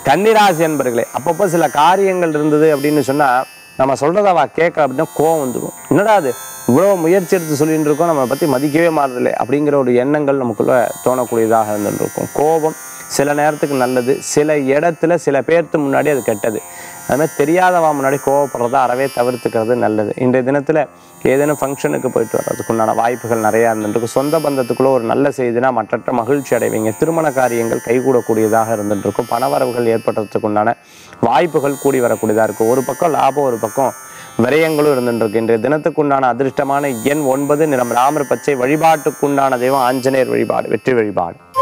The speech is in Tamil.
கன்னிராசி என்பர்களே அப்பப்போ சில காரியங்கள் இருந்தது அப்படின்னு சொன்னா நம்ம சொல்றத அவ கேட்கல அப்படின்னா கோவம் வந்துடும் என்னடா அது இவ்வளோ முயற்சி எடுத்து சொல்லிட்டு இருக்கோம் நம்ம பத்தி மதிக்கவே மாறதில்லை அப்படிங்கிற ஒரு எண்ணங்கள் நமக்குள்ள தோணக்கூடியதாக இருந்துட்டு இருக்கும் கோபம் சில நேரத்துக்கு நல்லது சில இடத்துல சில பேர்த்து முன்னாடி அது கெட்டது அது மாதிரி தெரியாதவா முன்னாடி கோவப்படுறத அறவே தவிர்த்துக்கிறது நல்லது இன்றைய தினத்துல ஏதேனும் ஃபங்க்ஷனுக்கு போயிட்டு வர்றதுக்கு உண்டான வாய்ப்புகள் நிறையா இருந்துருக்கு சொந்த பந்தத்துக்குள்ள ஒரு நல்ல செய்தினா மற்றற்ற மகிழ்ச்சி அடைவீங்க திருமண காரியங்கள் கைகூடக்கூடியதாக இருந்துட்டு இருக்கும் பணவரவுகள் ஏற்படுறதுக்கு உண்டான வாய்ப்புகள் கூடி வரக்கூடியதாக இருக்கும் ஒரு பக்கம் லாபம் ஒரு பக்கம் விரயங்களும் இருந்துருக்கு இன்றைய தினத்துக்குண்டான அதிர்ஷ்டமான எண் ஒன்பது நிறம் ராமர் பச்சை வழிபாட்டுக்குண்டான தெய்வம் ஆஞ்சநேயர் வழிபாடு வெற்றி வழிபாடு